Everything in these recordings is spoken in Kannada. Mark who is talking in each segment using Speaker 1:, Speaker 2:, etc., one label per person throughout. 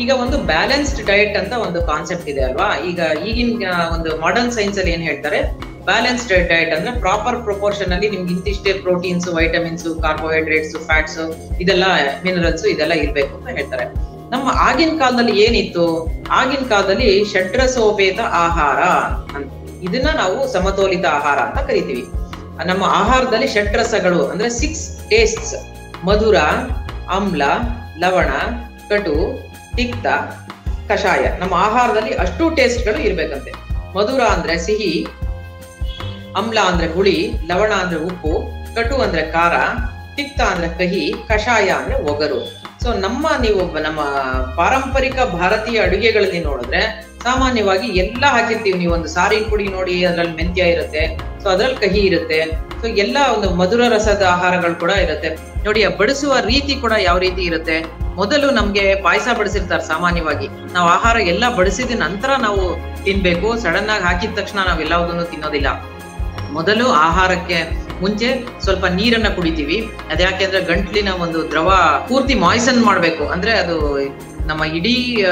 Speaker 1: ಈಗ ಒಂದು ಬ್ಯಾಲೆನ್ಸ್ಡ್ ಡಯಟ್ ಅಂತ ಒಂದು ಕಾನ್ಸೆಪ್ಟ್ ಇದೆ ಅಲ್ವಾ ಈಗ ಈಗಿನ ಒಂದು ಮಾಡರ್ನ್ ಸೈನ್ಸ್ ಅಲ್ಲಿ ಏನ್ ಹೇಳ್ತಾರೆ ಬ್ಯಾಲೆನ್ಸ್ಡ್ ಡಯಟ್ ಅಂದ್ರೆ ಪ್ರಾಪರ್ ಪ್ರಪೋರ್ಷನ್ ಅಲ್ಲಿ ನಿಮ್ಗೆ ಇಂತಿಷ್ಟೇ ಪ್ರೋಟೀನ್ಸ್ ವೈಟಮಿನ್ಸ್ ಕಾರ್ಬೋಹೈಡ್ರೇಟ್ಸ್ ಫ್ಯಾಟ್ಸ್ ಇದೆಲ್ಲ ಮಿನರಲ್ಸ್ ಇದೆಲ್ಲ ಇರ್ಬೇಕು ಅಂತ ಹೇಳ್ತಾರೆ ನಮ್ಮ ಆಗಿನ ಕಾಲದಲ್ಲಿ ಏನಿತ್ತು ಆಗಿನ ಕಾಲದಲ್ಲಿ ಷಡ್ರಸೋಪೇತ ಆಹಾರ ಅಂತ ಇದನ್ನ ನಾವು ಸಮತೋಲಿತ ಆಹಾರ ಅಂತ ಕರಿತೀವಿ ನಮ್ಮ ಆಹಾರದಲ್ಲಿ ಷಡ್ರಸಗಳು ಅಂದ್ರೆ ಸಿಕ್ಸ್ ಟೇಸ್ಟ್ಸ್ ಮಧುರ ಆಮ್ಲ ಲವಣ ಕಟು ತಿಕ್ತ ಕಷಾಯ ನಮ್ಮ ಆಹಾರದಲ್ಲಿ ಅಷ್ಟು ಟೇಸ್ಟ್ಗಳು ಇರ್ಬೇಕಂತೆ ಮಧುರ ಅಂದ್ರೆ ಸಿಹಿ ಅಮ್ಲ ಅಂದ್ರೆ ಹುಳಿ ಲವಣ ಅಂದ್ರೆ ಉಪ್ಪು ಕಟು ಅಂದ್ರೆ ಖಾರ ತಿಕ್ತ ಅಂದ್ರೆ ಕಹಿ ಕಷಾಯ ಅಂದ್ರೆ ಒಗರು ಸೊ ನಮ್ಮ ನೀವು ನಮ್ಮ ಪಾರಂಪರಿಕ ಭಾರತೀಯ ಅಡುಗೆಗಳಲ್ಲಿ ನೋಡಿದ್ರೆ ಸಾಮಾನ್ಯವಾಗಿ ಎಲ್ಲ ಹಾಕಿರ್ತೀವಿ ನೀವು ಒಂದು ಸಾರಿನ ಪುಡಿ ನೋಡಿ ಅದ್ರಲ್ಲಿ ಮೆಂತ್ಯ ಇರುತ್ತೆ ಸೊ ಅದ್ರಲ್ಲಿ ಕಹಿ ಇರುತ್ತೆ ಸೊ ಎಲ್ಲ ಒಂದು ಮಧುರ ರಸದ ಆಹಾರಗಳು ಕೂಡ ಇರುತ್ತೆ ನೋಡಿ ಆ ಬಡಿಸುವ ರೀತಿ ಕೂಡ ಯಾವ ರೀತಿ ಇರುತ್ತೆ ಮೊದಲು ನಮ್ಗೆ ಪಾಯಸ ಬಡಿಸಿರ್ತಾರೆ ಸಾಮಾನ್ಯವಾಗಿ ನಾವು ಆಹಾರ ಎಲ್ಲ ಬಡಿಸಿದ ನಂತರ ನಾವು ತಿನ್ಬೇಕು ಸಡನ್ ಆಗಿ ಹಾಕಿದ ತಕ್ಷಣ ನಾವ್ ಎಲ್ಲದನ್ನು ತಿನ್ನೋದಿಲ್ಲ ಮೊದಲು ಆಹಾರಕ್ಕೆ ಮುಂಚೆ ಸ್ವಲ್ಪ ನೀರನ್ನ ಕುಡಿತೀವಿ ಅದ್ಯಾಕೆಂದ್ರೆ ಗಂಟ್ಲಿನ ಒಂದು ದ್ರವ ಪೂರ್ತಿ ಮಾಯ್ಸನ್ ಮಾಡ್ಬೇಕು ಅಂದ್ರೆ ಅದು ನಮ್ಮ ಇಡೀ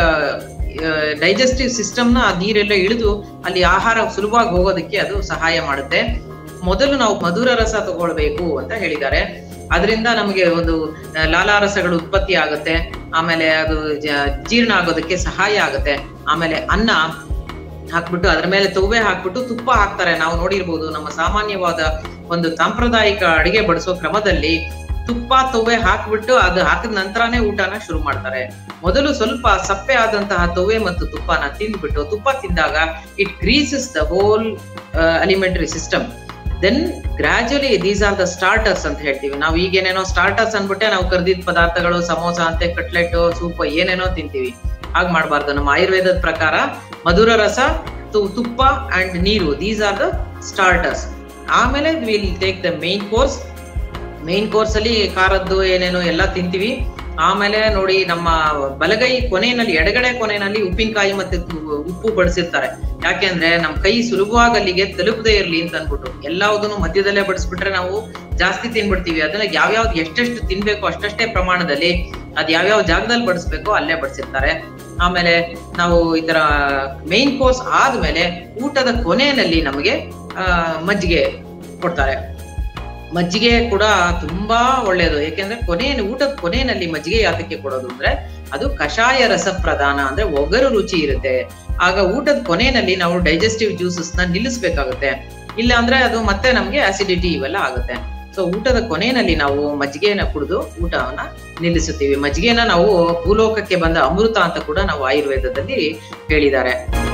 Speaker 1: ಡೈಜೆಸ್ಟಿವ್ ಸಿಸ್ಟಮ್ನ ಆ ನೀರೆಲ್ಲ ಇಳಿದು ಅಲ್ಲಿ ಆಹಾರ ಸುಲಭವಾಗಿ ಹೋಗೋದಕ್ಕೆ ಅದು ಸಹಾಯ ಮಾಡುತ್ತೆ ಮೊದಲು ನಾವು ಮಧುರ ರಸ ತಗೊಳ್ಬೇಕು ಅಂತ ಹೇಳಿದ್ದಾರೆ ಅದರಿಂದ ನಮಗೆ ಒಂದು ಲಾಲಾರಸಗಳು ಉತ್ಪತ್ತಿ ಆಗುತ್ತೆ ಆಮೇಲೆ ಅದು ಜೀರ್ಣ ಆಗೋದಕ್ಕೆ ಸಹಾಯ ಆಗುತ್ತೆ ಆಮೇಲೆ ಅನ್ನ ಹಾಕ್ಬಿಟ್ಟು ಅದ್ರ ಮೇಲೆ ತವ್ವೆ ಹಾಕ್ಬಿಟ್ಟು ತುಪ್ಪ ಹಾಕ್ತಾರೆ ನಾವು ನೋಡಿರ್ಬೋದು ನಮ್ಮ ಸಾಮಾನ್ಯವಾದ ಒಂದು ಸಾಂಪ್ರದಾಯಿಕ ಅಡಿಗೆ ಬಡಿಸೋ ಕ್ರಮದಲ್ಲಿ ತುಪ್ಪ ತವ್ವೆ ಹಾಕ್ಬಿಟ್ಟು ಅದು ಹಾಕಿದ ನಂತರನೇ ಊಟನ ಶುರು ಮಾಡ್ತಾರೆ ಮೊದಲು ಸ್ವಲ್ಪ ಸಪ್ಪೆ ಆದಂತಹ ತವ್ವೆ ಮತ್ತು ತುಪ್ಪನ ತಿಂದ್ಬಿಟ್ಟು ತುಪ್ಪ ತಿಂದಾಗ it greases the whole alimentary system then gradually these are the starters ಅಂತ ಹೇಳ್ತೀವಿ ನಾವು ಈಗೇನೇನೋ ಸ್ಟಾರ್ಟರ್ಸ್ ಅನ್ಬಿಟ್ಟೆ ನಾವು ಕರ್ದಿದ್ ಪದಾರ್ಥಗಳು ಸಮೋಸ ಅಂತೆ ಕಟ್ಲೆಟ್ ಸೂಪ್ ಏನೇನೋ ತಿಂತೀವಿ ಹಾಗೆ ಮಾಡಬಾರ್ದು ನಮ್ಮ ಆಯುರ್ವೇದದ ಪ್ರಕಾರ ಮಧುರ ರಸ ತುಪ್ಪ ಅಂಡ್ ನೀರು ದೀಸ್ ಆರ್ ದ ಸ್ಟಾರ್ಟರ್ಸ್ ಆಮೇಲೆ will take the main course main course ಅಲ್ಲಿ ಖಾರದ್ದು ಏನೇನೋ ಎಲ್ಲ ತಿಂತೀವಿ ಆಮೇಲೆ ನೋಡಿ ನಮ್ಮ ಬಲಗೈ ಕೊನೆಯಲ್ಲಿ ಎಡಗಡೆ ಕೊನೆಯಲ್ಲಿ ಉಪ್ಪಿನಕಾಯಿ ಮತ್ತೆ ಉಪ್ಪು ಬಡಿಸಿರ್ತಾರೆ ಯಾಕೆಂದ್ರೆ ನಮ್ ಕೈ ಸುಲಭವಾಗಿ ಅಲ್ಲಿಗೆ ತಲುಪದೇ ಇರ್ಲಿ ಅಂತ ಅನ್ಬಿಟ್ಟು ಎಲ್ಲದನ್ನು ಮಧ್ಯದಲ್ಲೇ ಬಡಿಸ್ಬಿಟ್ರೆ ನಾವು ಜಾಸ್ತಿ ತಿನ್ಬಿಡ್ತೀವಿ ಅದನ್ನ ಯಾವ್ಯಾವ್ದು ಎಷ್ಟೆಷ್ಟು ತಿನ್ಬೇಕು ಅಷ್ಟಷ್ಟೇ ಪ್ರಮಾಣದಲ್ಲಿ ಅದ್ ಯಾವ್ಯಾವ ಜಾಗದಲ್ಲಿ ಬಡಿಸ್ಬೇಕೋ ಅಲ್ಲೇ ಬಡಿಸಿರ್ತಾರೆ ಆಮೇಲೆ ನಾವು ಇದರ ಮೇನ್ ಕೋರ್ಸ್ ಆದ್ಮೇಲೆ ಊಟದ ಕೊನೆಯಲ್ಲಿ ನಮಗೆ ಆ ಮಜ್ಜಿಗೆ ಕೊಡ್ತಾರೆ ಮಜ್ಜಿಗೆ ಕೂಡ ತುಂಬಾ ಒಳ್ಳೆಯದು ಯಾಕೆಂದ್ರೆ ಕೊನೆ ಊಟದ ಕೊನೆಯಲ್ಲಿ ಮಜ್ಜಿಗೆ ಯಾತಕ್ಕೆ ಕೊಡೋದು ಅಂದ್ರೆ ಅದು ಕಷಾಯ ರಸ ಪ್ರಧಾನ ಅಂದ್ರೆ ಒಗರು ರುಚಿ ಇರುತ್ತೆ ಆಗ ಊಟದ ಕೊನೆಯಲ್ಲಿ ನಾವು ಡೈಜೆಸ್ಟಿವ್ ಜ್ಯೂಸಸ್ ನ ನಿಲ್ಲಿಸ್ಬೇಕಾಗುತ್ತೆ ಇಲ್ಲ ಅಂದ್ರೆ ಅದು ಮತ್ತೆ ನಮ್ಗೆ ಆಸಿಡಿಟಿ ಇವೆಲ್ಲ ಆಗುತ್ತೆ ಸೊ ಊಟದ ಕೊನೆಯಲ್ಲಿ ನಾವು ಮಜ್ಜಿಗೆನ ಕುಡಿದು ಊಟವನ್ನ ನಿಲ್ಲಿಸುತ್ತೀವಿ ಮಜ್ಜಿಗೆನ ನಾವು ಭೂಲೋಕಕ್ಕೆ ಬಂದ ಅಮೃತ ಅಂತ ಕೂಡ ನಾವು ಆಯುರ್ವೇದದಲ್ಲಿ ಹೇಳಿದ್ದಾರೆ